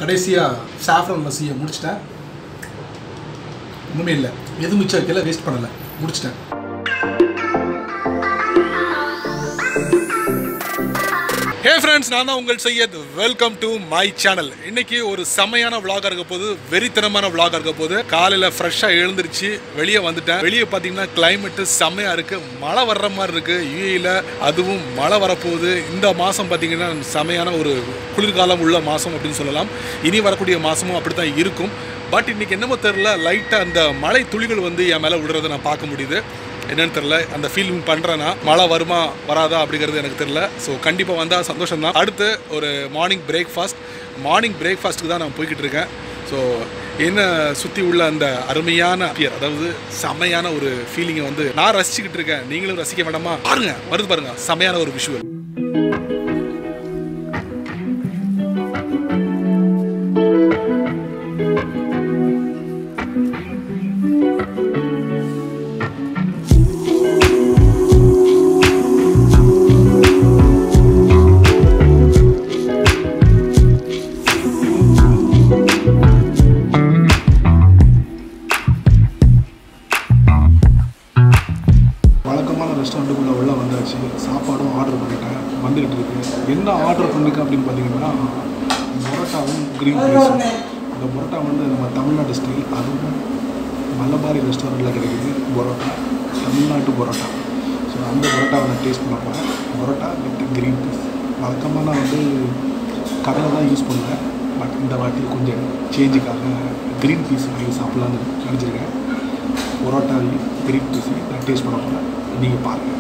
கடைசியாக சாஃப்ரன் லஸ்ஸியை முடிச்சிட்டேன் ஒன்றுமே இல்லை எது மிச்சம் வைக்கல வேஸ்ட் பண்ணலை முடிச்சிட்டேன் ஹே ஃப்ரெண்ட்ஸ் நான் தான் உங்கள் Syed welcome to my channel இன்னைக்கு ஒரு செமையான vlog-ஆ இருக்க போது வெறித்தனமான vlog-ஆ இருக்க போது காலையில் ஃப்ரெஷ்ஷாக எழுந்திருச்சு வெளியே வந்துட்டேன் வெளியே பார்த்தீங்கன்னா கிளைமேட்டு செம்மையாக இருக்கு மழை வர்ற மாதிரி இருக்கு யூஏயில் அதுவும் மழை வரப்போகுது இந்த மாதம் பார்த்தீங்கன்னா செமையான ஒரு குளிர்காலம் உள்ள மாதம் அப்படின்னு சொல்லலாம் இனி வரக்கூடிய மாதமும் அப்படி தான் இருக்கும் பட் இன்னைக்கு என்னமோ தெரில லைட்டாக அந்த மழை துளிகள் வந்து என் மேலே விடுறதை நான் பார்க்க முடியுது என்னன்னு தெரில அந்த ஃபீலிங் பண்ணுறேன்னா மழை வருமா வராதா அப்படிங்கிறது எனக்கு தெரில ஸோ கண்டிப்பாக வந்தால் சந்தோஷம் தான் அடுத்து ஒரு மார்னிங் பிரேக்ஃபாஸ்ட் மார்னிங் பிரேக்ஃபாஸ்ட்டுக்கு தான் நான் போய்கிட்டு இருக்கேன் ஸோ என்ன சுற்றி உள்ள அந்த அருமையான பியர் அதாவது செமையான ஒரு ஃபீலிங்கை வந்து நான் ரசிச்சுக்கிட்டு இருக்கேன் நீங்களும் ரசிக்க வேண்டாமா பாருங்க வருது பாருங்க செமையான ஒரு விஷுவல் வழக்கமான ரெஸ்டாரண்ட்டுக்குள்ளே உள்ள வந்தாச்சு சாப்பாடும் ஆர்டர் பண்ணிட்டேன் வந்துக்கிட்டு இருக்கு என்ன ஆர்டர் பண்ணிருக்கேன் அப்படின்னு பார்த்தீங்கன்னா பரோட்டாவும் க்ரீன் ரைஸும் இந்த பரோட்டா வந்து நம்ம தமிழ்நாடு ஸ்டைல் அதுவும் மலபாரி ரெஸ்டாரண்ட்டில் கிடைக்குது பரோட்டா தமிழ்நாட்டு பரோட்டா ஸோ அந்த பரோட்டாவை நான் டேஸ்ட் பண்ண போகிறேன் பரோட்டா வித் க்ரீன் பீஸ் வழக்கமாக நான் வந்து கடலை தான் யூஸ் பண்ணுவேன் பட் இந்த வாட்டி கொஞ்சம் சேஞ்சுக்காக க்ரீன் பீஸ் வாங்கி சாப்பிட்லான்னு நினச்சிருக்கேன் பரோட்டாவையும் கிரீன் பீஸையும் நான் டேஸ்ட் பண்ண போகிறேன் நீங்கள் பாருங்கள்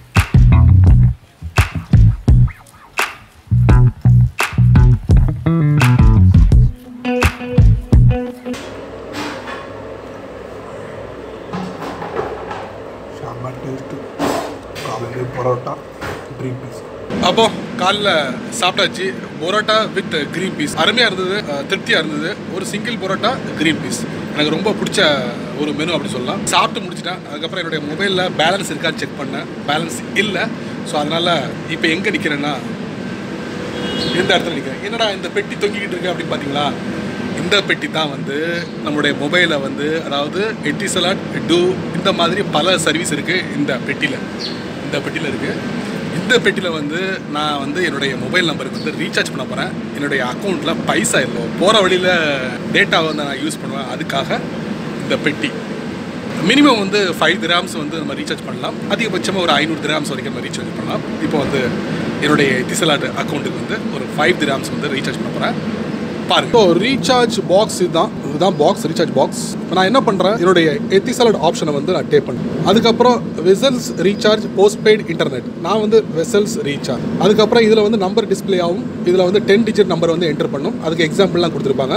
செம்ம டேஸ்ட்டு காலையில் பரோட்டா க்ரீன் பீஸ் அப்போ காலைல சாப்பிட்டாச்சு பரோட்டா வித் க்ரீன் பீஸ் அருமையாக இருந்தது அஹ், திருப்தியாக இருந்தது ஒரு சிங்கிள் பரோட்டா க்ரீன் பீஸ் எனக்கு ரொம்ப பிடிச்ச ஒரு மெனு அப்படி சொல்லலாம் சாப்பிட்டு முடிச்சிட்டேன் அதுக்கப்புறம் என்னுடைய மொபைலில் பேலன்ஸ் இருக்கான்னு செக் பண்ணேன் பேலன்ஸ் இல்லை ஸோ அதனால் இப்போ எங்கே நிற்கிறேன்னா இந்த இடத்துல நிற்கிறேன் என்னடா இந்த பெட்டி தொங்கிக்கிட்டு இருக்கு அப்படின்னு பார்த்தீங்களா இந்த பெட்டி தான் வந்து நம்மளுடைய மொபைலை வந்து அதாவது எட்டிசலாட் டூ இந்த மாதிரி பல சர்வீஸ் இருக்குது இந்த பெட்டியில் இந்த பெட்டியில் இருக்குது இந்த பெட்டியில் வந்து நான் வந்து என்னுடைய மொபைல் நம்பருக்கு வந்து ரீசார்ஜ் பண்ண போகிறேன் என்னுடைய அக்கௌண்ட்டில் பைசா இல்லை போகிற வழியில் டேட்டாவை வந்து நான் யூஸ் பண்ணுவேன் அதுக்காக இந்த பெட்டி மினிமம் வந்து ஃபைவ் கிராம்ஸ் வந்து நம்ம ரீசார்ஜ் பண்ணலாம் அதிகபட்சமாக ஒரு ஐநூறு கிராம்ஸ் வரைக்கும் நம்ம ரீசார்ஜ் பண்ணலாம் இப்போ வந்து என்னுடைய எத்திசலாட் அக்கௌண்ட்டுக்கு வந்து ஒரு ஃபைவ் கிராம்ஸ் வந்து ரீசார்ஜ் பண்ண போகிறேன் பாருங்க இப்போ ரீசார்ஜ் பாக்ஸ் இதுதான் இதுதான் பாக்ஸ் ரீசார்ஜ் பாக்ஸ் இப்போ நான் என்ன பண்ணுறேன் என்னுடைய எத்திசலாட் ஆப்ஷனை வந்து நான் டேப் பண்ணுறேன் அதுக்கப்புறம் வெசல்ஸ் ரீசார்ஜ் போஸ்ட் பெய்ட் இன்டர்நெட் நான் வந்து வெசல்ஸ் ரீசார்ஜ் அதுக்கப்புறம் இதில் வந்து நம்பர் டிஸ்ப்ளே ஆகும் இதில் வந்து டென் டிஜிட் நம்பர் வந்து என்டர் பண்ணும் அதுக்கு எக்ஸாம்பிள்லாம் கொடுத்துருப்பாங்க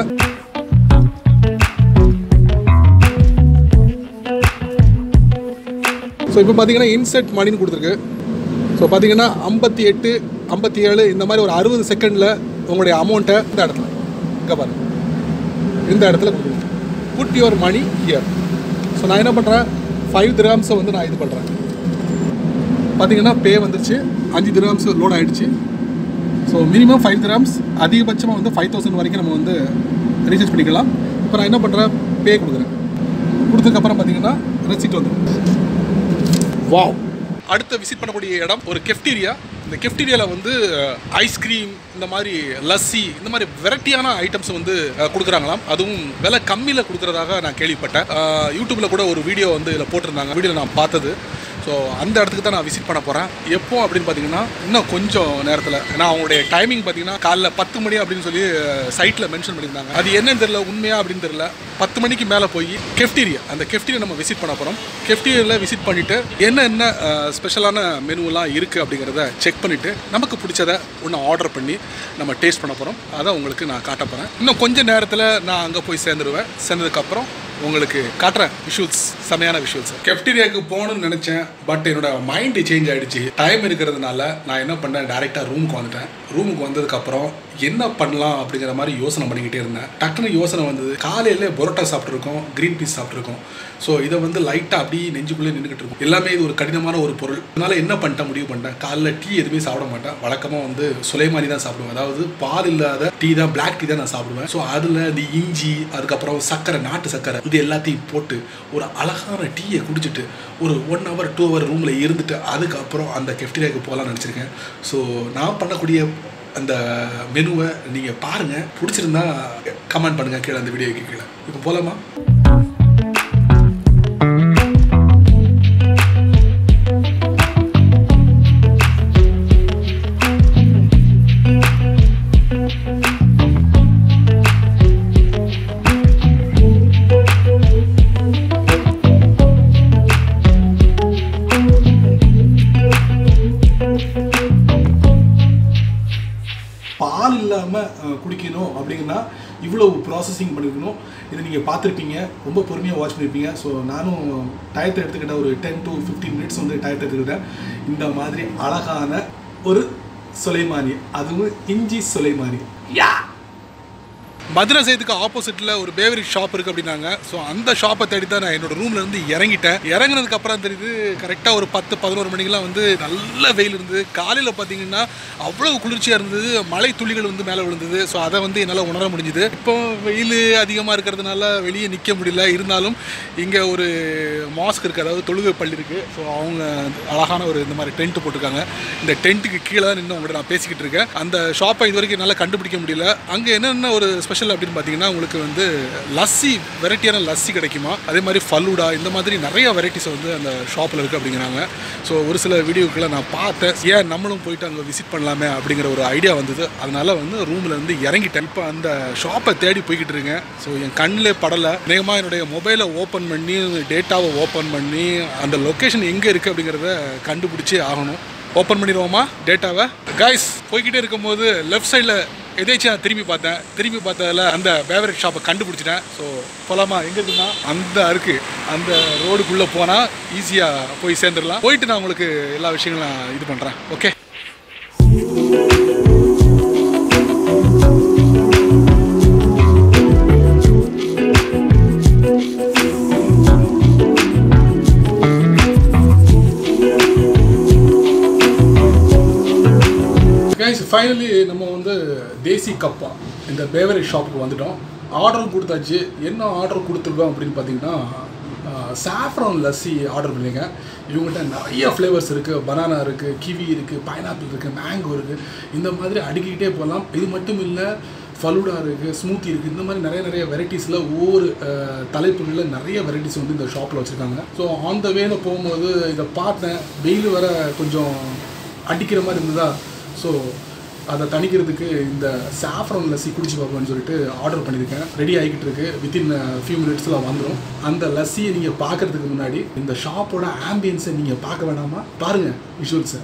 ஸோ இப்போ பார்த்தீங்கன்னா இன்செட் மணின்னு கொடுத்துருக்கு ஸோ பார்த்தீங்கன்னா ஐம்பத்தி எட்டு ஐம்பத்தி ஏழு இந்த மாதிரி ஒரு அறுபது செகண்டில் உங்களுடைய அமௌண்ட்டை இந்த இடத்துல இங்கே பாருங்க இந்த இடத்துல கொடுக்கணும் put your money here so நான் என்ன பண்ணுறேன் ஃபைவ் திராம்ஸை வந்து நான் இது பண்ணுறேன் பார்த்தீங்கன்னா பே வந்துருச்சு அஞ்சு திராம்ஸ் லோட் ஆகிடுச்சு ஸோ மினிமம் ஃபைவ் கிராம்ஸ் அதிகபட்சமாக வந்து ஃபைவ் தௌசண்ட் வரைக்கும் நம்ம வந்து ரீசார்ஜ் பண்ணிக்கலாம் இப்போ நான் என்ன பண்ணுறேன் பே கொடுக்குறேன் கொடுத்ததுக்கப்புறம் பார்த்தீங்கன்னா ரெசிப்ட் வந்துடும் வாவ் அடுத்த விசிட் பண்ணக்கூடிய இடம் ஒரு கெஃப்டீரியா இந்த கெஃப்டீரியாவில் வந்து ஐஸ்கிரீம் இந்த மாதிரி லஸ்ஸி இந்த மாதிரி வெரைட்டியான ஐட்டம்ஸ் வந்து அஹ், கொடுக்குறாங்களாம் அதுவும் விலை கம்மியில் கொடுக்குறதாக நான் கேள்விப்பட்டேன் அஹ், யூடியூப்ல கூட ஒரு வீடியோ வந்து இதில் போட்டிருந்தாங்க வீடியோவில் நான் பார்த்தது ஸோ அந்த இடத்துக்கு தான் நான் விசிட் பண்ண போகிறேன் எப்போ அப்படின்னு பார்த்தீங்கன்னா இன்னும் கொஞ்சம் நேரத்தில் ஏன்னா அவங்களுடைய டைமிங் பார்த்தீங்கன்னா காலைல பத்து மணி அப்படின்னு சொல்லி சைட்டில் மென்ஷன் பண்ணியிருந்தாங்க அது என்னன்னு தெரியல உண்மையா அப்படின்னு தெரியல பத்து மணிக்கு மேலே போய் கெஃப்டீரியா அந்த கெஃப்டீரியா நம்ம விசிட் பண்ண போகிறோம் கெஃப்டீரியாவில் விசிட் பண்ணிவிட்டு என்ன என்ன ஸ்பெஷலான மெனுவெலாம் இருக்குது அப்படிங்கிறத செக் பண்ணிவிட்டு நமக்கு பிடிச்சத ஒன்று ஆர்டர் பண்ணி நம்ம டேஸ்ட் பண்ண போகிறோம் அதை உங்களுக்கு நான் காட்ட போகிறேன் இன்னும் கொஞ்ச நேரத்தில் நான் அங்கே போய் சேர்ந்துருவேன் சேர்ந்ததுக்கப்புறம் உங்களுக்கு காட்டுறேன் விஷுவல்ஸ் செமையான விஷுவல்ஸ் கெஃப்டீரியாவுக்கு போகணும்னு நினச்சேன் பட் என்னோட மைண்டு சேஞ்ச் ஆயிடுச்சு டைம் இருக்கிறதுனால நான் என்ன பண்ணேன் டேரெக்டாக ரூமுக்கு வந்துட்டேன் ரூமுக்கு வந்ததுக்கப்புறம் என்ன பண்ணலாம் அப்படிங்கிற மாதிரி யோசனை பண்ணிக்கிட்டே இருந்தேன் டக்குனு யோசனை வந்தது காலையில் பரோட்டா சாப்பிட்ருக்கோம் க்ரீன் பீஸ் சாப்பிட்ருக்கோம் ஸோ இதை வந்து லைட்டாக அப்படியே நெஞ்சுக்குள்ளே நின்றுக்கிட்டு இருக்கும் எல்லாமே இது ஒரு கடினமான ஒரு பொருள் அதனால் என்ன பண்ணிட்டேன் முடிவு பண்ணிட்டேன் காலைல டீ எதுவுமே சாப்பிட மாட்டேன் வழக்கமாக வந்து சுலைமானி தான் சாப்பிடுவேன் அதாவது பால் இல்லாத டீ தான் பிளாக் டீ தான் நான் சாப்பிடுவேன் ஸோ அதில் இந்த இஞ்சி அதுக்கப்புறம் சர்க்கரை நாட்டு சர்க்கரை இது எல்லாத்தையும் போட்டு ஒரு அழகான டீயை குடிச்சிட்டு ஒரு ஒன் ஹவர் டூ ஹவர் ரூமில் இருந்துட்டு அதுக்கப்புறம் அந்த கெஃப்டீரியாவுக்கு போகலான்னு நினச்சிருக்கேன் ஸோ நான் பண்ணக்கூடிய அந்த மெனுவை நீங்கள் பாருங்கள் பிடிச்சிருந்தா கமெண்ட் பண்ணுங்கள் கீழே அந்த வீடியோக்கு கீழே இப்போ போகலாமா பால் இல்லாமல் குடிக்கணும் அப்படிங்கன்னா இவ்வளவு ப்ராசஸிங் பண்ணிருக்கணும் இதை நீங்கள் பார்த்துருப்பீங்க ரொம்ப பொறுமையாக வாட்ச் பண்ணியிருப்பீங்க ஸோ நானும் டயத்தை எடுத்துக்கிட்ட ஒரு டென் டு ஃபிஃப்டீன் மினிட்ஸ் வந்து டயத்தை எடுத்துக்கிட்டேன் இந்த மாதிரி அழகான ஒரு சுலைமானி அதுவும் இஞ்சி சுலைமானி யா மதுரை சைதுக்கு ஆப்போசிட்டில் ஒரு பேவரி ஷாப் இருக்குது அப்படின்னாங்க ஸோ அந்த ஷாப்பை தேடி தான் நான் என்னோட ரூம்ல இருந்து இறங்கிட்டேன் இறங்குனதுக்கு அப்புறம் தெரியுது கரெக்டாக ஒரு பத்து பதினோரு மணிக்கெல்லாம் வந்து நல்ல வெயில் இருந்தது காலையில் பார்த்தீங்கன்னா அவ்வளோ குளிர்ச்சியாக இருந்தது மழை துளிகள் வந்து மேலே விழுந்தது ஸோ அதை வந்து என்னால் உணர முடிஞ்சுது இப்போ வெயில் அதிகமாக இருக்கிறதுனால வெளியே நிற்க முடியல இருந்தாலும் இங்கே ஒரு மாஸ்க் இருக்குது அதாவது தொழுகை பள்ளி இருக்குது ஸோ அவங்க அழகான ஒரு இந்த மாதிரி டென்ட் போட்டிருக்காங்க இந்த டென்ட்டுக்கு கீழே தான் நின்று உங்கள்கிட்ட நான் பேசிக்கிட்டு இருக்கேன் அந்த ஷாப்பை இது வரைக்கும் என்னால் கண்டுபிடிக்க முடியல அங்கே என்னென்ன ஒரு ஸ்பெஷல் அப்படின்னு பார்த்தீங்கன்னா உங்களுக்கு வந்து லஸ்ஸி வெரைட்டியான லஸ்ஸி கிடைக்குமா அதே மாதிரி ஃபலூடா இந்த மாதிரி நிறைய வெரைட்டிஸ் வந்து அந்த ஷாப்பில் இருக்குது அப்படிங்கிறாங்க ஸோ ஒரு சில வீடியோக்களை நான் பார்த்தேன் ஏன் நம்மளும் போயிட்டு அங்கே விசிட் பண்ணலாமே அப்படிங்கிற ஒரு ஐடியா வந்தது அதனால வந்து ரூமில் இருந்து இறங்கிட்டேன் இப்போ அந்த ஷாப்பை தேடி போய்கிட்டு இருக்கேன் ஸோ என் கண்ணிலே படலை வேகமாக என்னுடைய மொபைலை ஓப்பன் பண்ணி டேட்டாவை ஓப்பன் பண்ணி அந்த லொக்கேஷன் எங்கே இருக்குது அப்படிங்கிறத கண்டுபிடிச்சே ஆகணும் ஓப்பன் பண்ணிடுவோமா டேட்டாவை கைஸ் போய்கிட்டே இருக்கும்போது லெஃப்ட் சைடில் எதேச்சும் நான் திரும்பி பார்த்தேன் திரும்பி பார்த்ததில் அந்த பேவரேஜ் ஷாப்பை கண்டுபிடிச்சிட்டேன் ஸோ போகலாமா எங்கே இருக்குன்னா அந்த இருக்குது அந்த ரோடுக்குள்ளே போனால் ஈஸியாக போய் சேர்ந்துடலாம் போயிட்டு நான் உங்களுக்கு எல்லா விஷயங்களும் நான் இது பண்ணுறேன் ஓகே கைஸ் ஃபைனலி நம்ம வந்து தேசி கப்பா இந்த பேவரேஜ் ஷாப்புக்கு வந்துட்டோம் ஆர்டரும் கொடுத்தாச்சு என்ன ஆர்டர் கொடுத்துருக்கோம் அப்படின்னு பார்த்தீங்கன்னா சாஃப்ரான் லஸ்ஸி ஆர்டர் பண்ணியிருக்கேன் இவங்ககிட்ட நிறைய ஃப்ளேவர்ஸ் இருக்குது பனானா இருக்குது கிவி இருக்குது பைனாப்பிள் இருக்குது மேங்கோ இருக்குது இந்த மாதிரி அடுக்கிக்கிட்டே போகலாம் இது மட்டும் இல்லை ஃபலூடா இருக்குது ஸ்மூத்தி இருக்குது இந்த மாதிரி நிறைய நிறைய வெரைட்டிஸில் ஒவ்வொரு அஹ், தலைப்புகளில் நிறைய வெரைட்டிஸ் வந்து இந்த ஷாப்பில் வச்சுருக்காங்க ஸோ ஆன் த வேல போகும்போது இதை பார்த்தேன் வெயில் வர கொஞ்சம் அடிக்கிற மாதிரி இருந்ததா ஸோ அதை தணிக்கிறதுக்கு இந்த சாஃப்ரான் லஸ்ஸி குடிச்சு பார்ப்போம்னு சொல்லிட்டு ஆர்டர் பண்ணியிருக்கேன் ரெடி ஆகிக்கிட்டு இருக்கு வித்தின் ஃபியூ மினிட்ஸில் வந்துடும் அந்த லஸ்ஸியை நீங்கள் பார்க்கறதுக்கு முன்னாடி இந்த ஷாப்போட ஆம்பியன்ஸை நீங்கள் பார்க்க வேணாமா பாருங்கள் விஷுவல்ஸை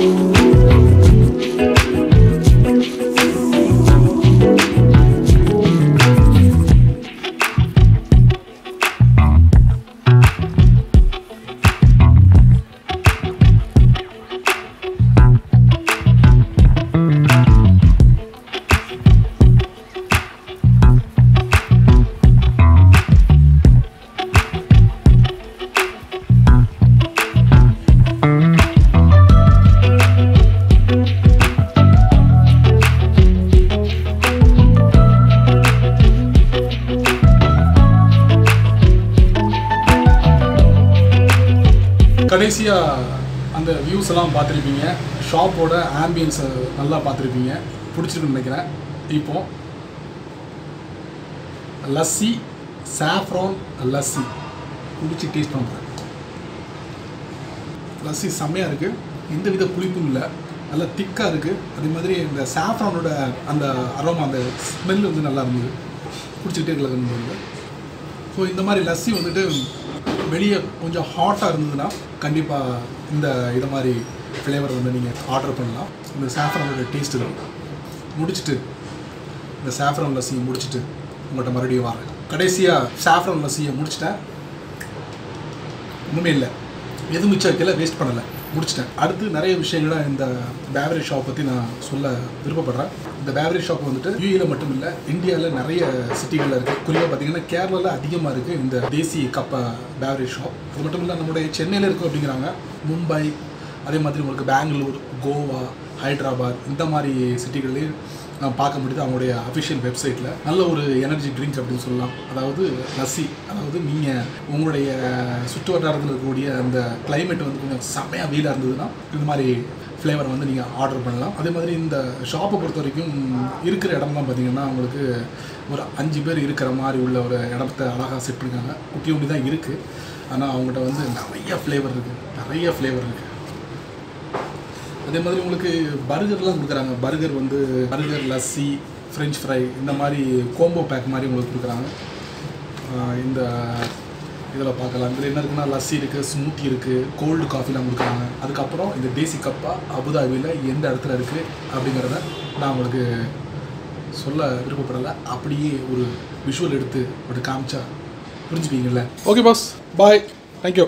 கடைசியாக அந்த வியூஸ் எல்லாம் பார்த்துருப்பீங்க ஷாப்போட ஆம்பியன்ஸை நல்லா பார்த்துருப்பீங்க பிடிச்சிருக்குன்னு நினைக்கிறேன் இப்போ லஸ்ஸி சாஃப்ரான் லஸ்ஸி குடிச்சு டேஸ்ட் பண்ணுறேன் லஸ்ஸி செம்மையாக இருக்குது எந்த வித புளிப்பும் இல்லை நல்லா திக்காக இருக்குது அதே மாதிரி இந்த சாஃப்ரானோட அந்த அரோமா அந்த ஸ்மெல் வந்து நல்லா இருந்தது குடிச்சிக்கிட்டே இருக்கலாம் ஸோ இந்த மாதிரி லஸ்ஸி வந்துட்டு வெளியே கொஞ்சம் ஹாட்டாக இருந்ததுன்னா கண்டிப்பாக இந்த இது மாதிரி ஃப்ளேவர் வந்து நீங்கள் ஆர்டர் பண்ணலாம் இந்த சாஃப்ரானோட டேஸ்ட் இருக்கும் முடிச்சுட்டு இந்த சாஃப்ரான் லஸ்ஸியை முடிச்சுட்டு உங்கள்கிட்ட மறுபடியும் வரேன் கடைசியாக சாஃப்ரான் லஸ்ஸியை முடிச்சிட்டேன் ஒன்றுமே இல்லை எதுவும் மிச்சம் வைக்கல வேஸ்ட் பண்ணலை முடிச்சிட்டேன் அடுத்து நிறைய விஷயங்களை இந்த பேவரேஜ் ஷாப் பற்றி நான் சொல்ல விருப்பப்படுறேன் இந்த பேவரேஜ் ஷாப் வந்துட்டு யூஏல மட்டும் இல்லை இந்தியாவில் நிறைய சிட்டிகளில் இருக்குது குறிப்பாக பார்த்தீங்கன்னா கேரளாவில் அதிகமாக இருக்குது இந்த தேசி கப்பா பேவரேஜ் ஷாப் அது மட்டும் இல்லை நம்முடைய சென்னையில் இருக்குது அப்படிங்கிறாங்க மும்பை அதே மாதிரி உங்களுக்கு பெங்களூர் கோவா ஹைதராபாத் இந்த மாதிரி சிட்டிகள்லேயும் நான் பார்க்க முடியுது அவங்களுடைய அஃபிஷியல் வெப்சைட்டில் நல்ல ஒரு எனர்ஜி ட்ரிங்க் அப்படின்னு சொல்லலாம் அதாவது லஸ்ஸி அதாவது நீங்கள் உங்களுடைய சுற்று வட்டாரத்தில் இருக்கக்கூடிய அந்த climate வந்து கொஞ்சம் செம்மையாக வெயிலாக இருந்ததுன்னா இந்த மாதிரி ஃப்ளேவர் வந்து நீங்கள் ஆர்டர் பண்ணலாம் அதே மாதிரி இந்த ஷாப்பை பொறுத்த வரைக்கும் இருக்கிற இடம்லாம் பார்த்தீங்கன்னா உங்களுக்கு ஒரு அஞ்சு பேர் இருக்கிற மாதிரி உள்ள ஒரு இடத்த அழகாக செட் பண்ணிருக்காங்க குட்டி குட்டி தான் இருக்குது ஆனால் அவங்ககிட்ட வந்து நிறைய ஃப்ளேவர் இருக்குது நிறைய ஃப்ளேவர் இருக்குது அதே மாதிரி உங்களுக்கு பர்கர்லாம் கொடுக்குறாங்க பர்கர் வந்து பர்கர் லஸ்ஸி ஃப்ரெஞ்ச் ஃப்ரை இந்த மாதிரி கோம்போ பேக் மாதிரி உங்களுக்கு கொடுக்குறாங்க ஆஹ் இந்த இதில் பார்க்கலாம் இதில் என்ன இருக்குன்னா லஸ்ஸி இருக்குது ஸ்மூத்தி இருக்குது கோல்டு காஃபிலாம் கொடுக்குறாங்க அதுக்கப்புறம் இந்த தேசி கப்பா அபுதாபியில் எந்த இடத்துல இருக்குது அப்படிங்கிறத நான் உங்களுக்கு சொல்ல விருப்பப்படலை அப்படியே ஒரு விஷுவல் எடுத்து அப்படி காமிச்சா புரிஞ்சுப்பீங்கல்ல okay boss bye thank you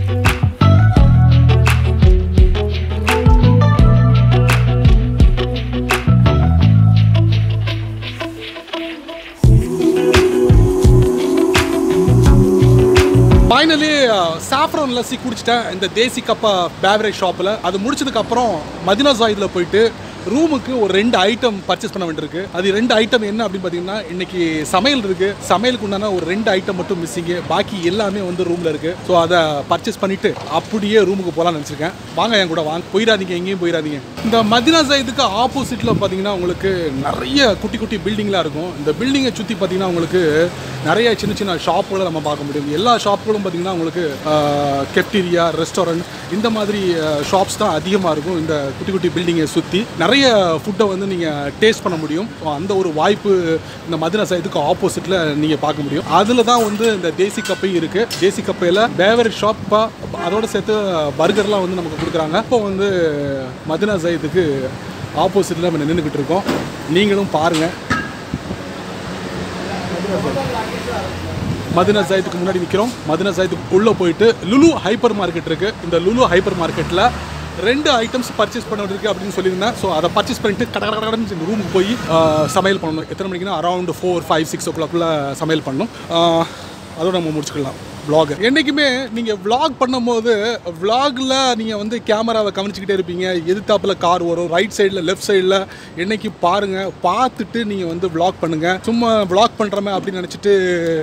finally saffron lassi குடிச்சிட்டேன் இந்த தேசி கப்பா பேவரேஜ் ஷாப்பில் அது முடிச்சதுக்கப்புறம் மதினா சாயிதில் போயிட்டு ரூமுக்கு ஒரு ரெண்டு ஐட்டம் பர்ச்சேஸ் பண்ண வேண்டியிருக்கு அது ரெண்டு ஐட்டம் என்ன அப்படின்னு பார்த்தீங்கன்னா இன்னைக்கு சமையல் இருக்கு சமையலுக்கு உண்டான ஒரு ரெண்டு ஐட்டம் மட்டும் மிஸ்ஸிங்கு பாக்கி எல்லாமே வந்து ரூமில் இருக்கு ஸோ அதை பர்ச்சேஸ் பண்ணிட்டு அப்படியே ரூமுக்கு போகலாம்னு நினச்சிருக்கேன் வாங்க என் கூட வாங்க போயிடாதீங்க எங்கேயும் போயிடாதீங்க இந்த மதினா சாயிதுக்கு ஆப்போசிட்டில் பார்த்தீங்கன்னா உங்களுக்கு நிறைய குட்டி குட்டி பில்டிங்லாம் இருக்கும் இந்த பில்டிங்கை சுற்றி பார்த்தீங்கன்னா உங்களுக்கு நிறைய சின்ன சின்ன ஷாப்புகளை நம்ம பார்க்க முடியும் எல்லா ஷாப்புகளும் பார்த்தீங்கன்னா உங்களுக்கு கெப்டீரியா ரெஸ்டாரண்ட் இந்த மாதிரி ஷாப்ஸ் தான் அதிகமாக இருக்கும் இந்த குட்டி குட்டி பில்டிங்கை சுற்றி நிறைய ஃபுட்டை வந்து நீங்கள் டேஸ்ட் பண்ண முடியும் So, அந்த ஒரு வாய்ப்பு இந்த மதுரை சைதுக்கு ஆப்போசிட்டில் நீங்கள் பார்க்க முடியும் அதில் தான் வந்து இந்த தேசி கப்பை இருக்குது தேசி கப்பையில் பேவர் ஷாப்பாக அதோட சேர்த்து பர்கர்லாம் வந்து நமக்கு கொடுக்குறாங்க இப்போ வந்து மதினா சைதுக்கு ஆப்போசிட்டில் நம்ம நின்றுக்கிட்டு இருக்கோம் நீங்களும் பாருங்கள் மதினா சாயத்துக்கு முன்னாடி நிற்கிறோம் மதினா சாயத்துக்கு உள்ளே போயிட்டு லுலு ஹைப்பர் மார்க்கெட் இருக்குது இந்த லுலு ஹைப்பர் மார்க்கெட்டில் ரெண்டு ஐட்டம்ஸ் பர்ச்சேஸ் பண்ண இருக்கு அப்படின்னு சொல்லியிருந்தேன் ஸோ அதை பர்ச்சேஸ் பண்ணிட்டு கட கட கடன்னு ரூமுக்கு போய் ஆஹ், சமையல் பண்ணணும் எத்தனை மணிக்குன்னா அரௌண்ட் ஃபோர் ஃபைவ் சிக்ஸ் ஓ கிளாக்குள்ளே சமையல் பண்ணணும் ஆஹ், அதோட நம்ம முடிச்சுக்கலாம் vlog என்றைக்குமே நீங்கள் vlog பண்ணும்போது vlogல நீங்கள் வந்து கேமராவை கவனிச்சுக்கிட்டே இருப்பீங்க எதிர்த்தாப்புல கார் வரும் ரைட் சைடில் லெஃப்ட் சைடில் என்னைக்கு பாருங்கள் பார்த்துட்டு நீங்கள் வந்து vlog பண்ணுங்கள் சும்மா vlog பண்ணுறமே அப்படின்னு நினச்சிட்டு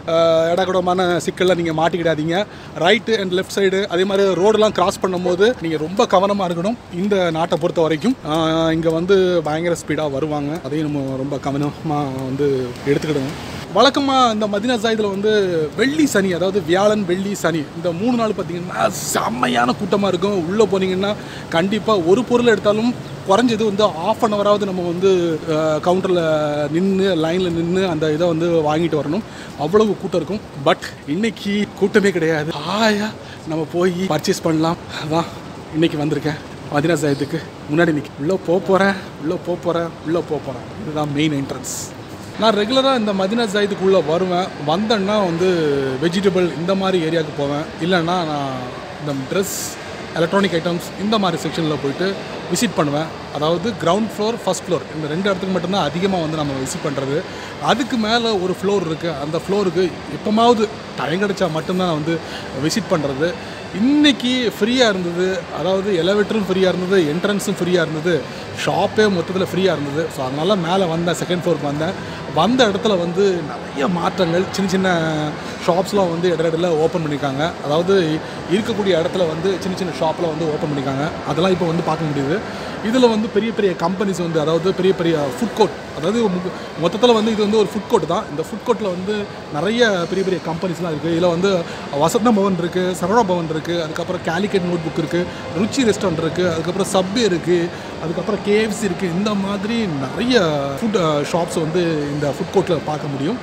இடகுடமான சிக்கலில் நீங்கள் மாட்டிக்கிடாதீங்க ரைட்டு அண்ட் லெஃப்ட் சைடு அதே மாதிரி ரோடெல்லாம் கிராஸ் பண்ணும்போது நீங்கள் ரொம்ப கவனமாக இருக்கணும் இந்த நாட்டை பொறுத்த வரைக்கும் இங்கே வந்து பயங்கர ஸ்பீடாக வருவாங்க அதையும் நம்ம ரொம்ப கவனமாக வந்து எடுத்துக்கிடணும் வழக்கமாக இந்த மதினா சாயிதில் வந்து வெள்ளி சனி அதாவது வியாழன் வெள்ளி சனி இந்த மூணு நாள் பார்த்தீங்கன்னா செம்மையான கூட்டமாக இருக்கும் உள்ளே போனீங்கன்னா கண்டிப்பாக ஒரு பொருள் எடுத்தாலும் குறைஞ்சது வந்து ஆஃப் அன் ஹவராவது நம்ம வந்து கவுண்டரில் நின்று லைனில் நின்று அந்த இதை வந்து வாங்கிட்டு வரணும் அவ்வளவு கூட்டம் இருக்கும் பட் இன்னைக்கு கூட்டமே கிடையாது ஆயா நம்ம போய் பர்ச்சேஸ் பண்ணலாம் அதான் இன்னைக்கு வந்திருக்கேன் மதினா சாயத்துக்கு முன்னாடி நிற்க உள்ளே போக போகிறேன் உள்ளே போக போகிறேன் உள்ளே போக போகிறேன் இதுதான் மெயின் என்ட்ரன்ஸ் நான் ரெகுலராக இந்த மதினா ஜாயிதுக்குள்ளே வருவேன் வந்தேன்னா வந்து வெஜிடபிள் இந்த மாதிரி ஏரியாவுக்கு போவேன் இல்லைன்னா நான் இந்த ட்ரெஸ் எலக்ட்ரானிக் ஐட்டம்ஸ் இந்த மாதிரி செக்ஷனில் போயிட்டு விசிட் பண்ணுவேன் அதாவது கிரவுண்ட் ஃப்ளோர் ஃபர்ஸ்ட் ஃப்ளோர் இந்த ரெண்டு இடத்துக்கு மட்டும்தான் அதிகமாக வந்து நம்ம விசிட் பண்ணுறது அதுக்கு மேலே ஒரு ஃப்ளோர் இருக்குது அந்த ஃப்ளோருக்கு எப்போமாவது டைம் கிடைச்சா மட்டும்தான் நான் வந்து விசிட் பண்ணுறது இன்னைக்கு ஃப்ரீயாக இருந்தது அதாவது எலவேட்டரும் ஃப்ரீயாக இருந்தது என்ட்ரன்ஸும் ஃப்ரீயாக இருந்தது ஷாப்பே மொத்தத்தில் ஃப்ரீயாக இருந்தது ஸோ அதனால் மேலே வந்தேன் செகண்ட் ஃப்ளோருக்கு வந்தேன் வந்த இடத்துல வந்து நிறைய மாற்றங்கள் சின்ன சின்ன ஷாப்ஸ்லாம் வந்து இட இடத்துல ஓப்பன் பண்ணியிருக்காங்க அதாவது இருக்கக்கூடிய இடத்துல வந்து சின்ன சின்ன ஷாப்பில் வந்து ஓப்பன் பண்ணியிருக்காங்க அதெல்லாம் இப்போ வந்து பார்க்க முடியுது இதில் வந்து பெரிய பெரிய கம்பெனிஸ் வந்து அதாவது பெரிய பெரிய ஃபுட் கோர்ட் அதாவது மொத்தத்தில் வந்து இது வந்து ஒரு ஃபுட் கோர்ட் தான் இந்த ஃபுட் கோர்ட்டில் வந்து நிறைய பெரிய பெரிய கம்பெனிஸ்லாம் இருக்குது இதில் வந்து வசந்த பவன் இருக்குது சரவணா பவன் இருக்குது அதுக்கப்புறம் கேலிக்கட் நோட் புக் இருக்குது ருச்சி ரெஸ்டாரண்ட் இருக்குது அதுக்கப்புறம் சப்வே இருக்குது அதுக்கப்புறம் கேஎஃப்சி இருக்குது இந்த மாதிரி நிறைய ஃபுட் ஷாப்ஸ் வந்து இந்த ஃபுட் கோர்ட்டில் பார்க்க முடியும்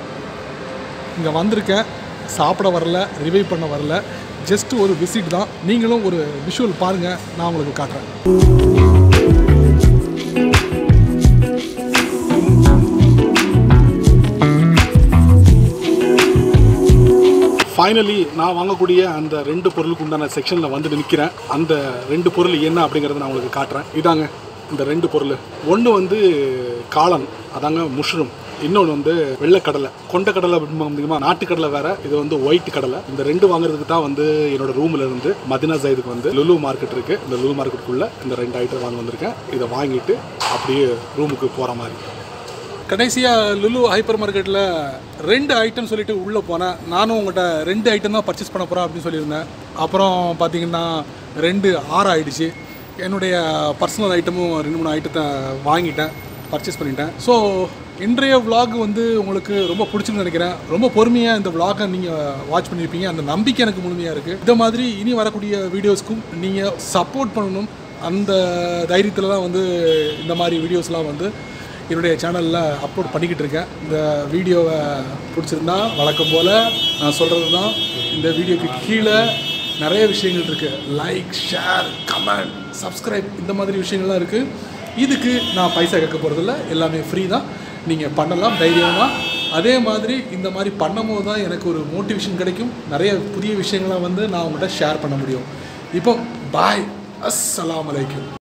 இங்கே வந்திருக்கேன் சாப்பிட வரல ரிவைவ் பண்ண வரல ஜஸ்ட் ஒரு விசிட் தான் நீங்களும் ஒரு விஷுவல் பாருங்கள் நான் உங்களுக்கு காட்டுறேன் ஃபைனலி நான் வாங்கக்கூடிய அந்த ரெண்டு பொருளுக்கு உண்டான செக்ஷனில் வந்துட்டு நிற்கிறேன் அந்த ரெண்டு பொருள் என்ன அப்படிங்கிறத நான் உங்களுக்கு காட்டுறேன் இதாங்க இந்த ரெண்டு பொருள் ஒன்று வந்து காளான் அதாங்க முஷ்ரூம் இன்னொன்று வந்து வெள்ளைக்கடலை கொண்ட கடலை அப்படிமா நாட்டுக்கடலை வேற இது வந்து ஒயிட் கடலை இந்த ரெண்டு வாங்குறதுக்கு தான் வந்து என்னோட ரூம்ல இருந்து மதினா சைதுக்கு வந்து லுலு மார்க்கெட் இருக்கு இந்த லுலு மார்க்கெட்டுக்குள்ள இந்த ரெண்டு ஐட்டம் வாங்க வந்திருக்கேன் இதை வாங்கிட்டு அப்படியே ரூமுக்கு போகிற மாதிரி கடைசியாக லுலு ஹைப்பர் மார்க்கெட்டில் ரெண்டு ஐட்டம் சொல்லிட்டு உள்ளே போனேன் நானும் உங்கள்கிட்ட ரெண்டு ஐட்டம் தான் பர்ச்சேஸ் பண்ண போகிறேன் அப்படின்னு சொல்லியிருந்தேன் அப்புறம் பார்த்தீங்கன்னா ரெண்டு ஆறு ஆயிடுச்சு என்னுடைய பர்சனல் ஐட்டமும் ரெண்டு மூணு ஐட்டத்தை வாங்கிட்டேன் பர்ச்சேஸ் பண்ணிட்டேன் ஸோ இன்றைய vlog வந்து உங்களுக்கு ரொம்ப பிடிச்சிருன்னு நினைக்கிறேன் ரொம்ப பொறுமையாக இந்த vlog-அ நீங்கள் வாட்ச் பண்ணியிருப்பீங்க அந்த நம்பிக்கை எனக்கு முழுமையாக இருக்குது இந்த மாதிரி இனி வரக்கூடிய வீடியோஸ்க்கும் நீங்கள் சப்போர்ட் பண்ணணும் அந்த தைரியத்தில் தான் வந்து இந்த மாதிரி வீடியோஸ்லாம் வந்து என்னுடைய சேனலில் அப்லோட் பண்ணிக்கிட்டு இருக்கேன் இந்த வீடியோவை பிடிச்சிருந்தா வழக்கம் போல் நான் சொல்கிறது தான் இந்த வீடியோக்கு கீழே நிறைய விஷயங்கள் இருக்குது லைக் ஷேர் கமெண்ட் சப்ஸ்கிரைப் இந்த மாதிரி விஷயங்கள்லாம் இருக்குது இதுக்கு நான் பைசா கேட்க போகிறதில்ல எல்லாமே ஃப்ரீ தான் நீங்கள் பண்ணலாம் தைரியமாக அதே மாதிரி இந்த மாதிரி பண்ணும்போது தான் எனக்கு ஒரு மோட்டிவேஷன் கிடைக்கும் நிறைய புதிய விஷயங்களை வந்து நான் உங்கள்கிட்ட ஷேர் பண்ண முடியும் இப்போ பாய் அஸ்ஸலாமு அலைக்கும்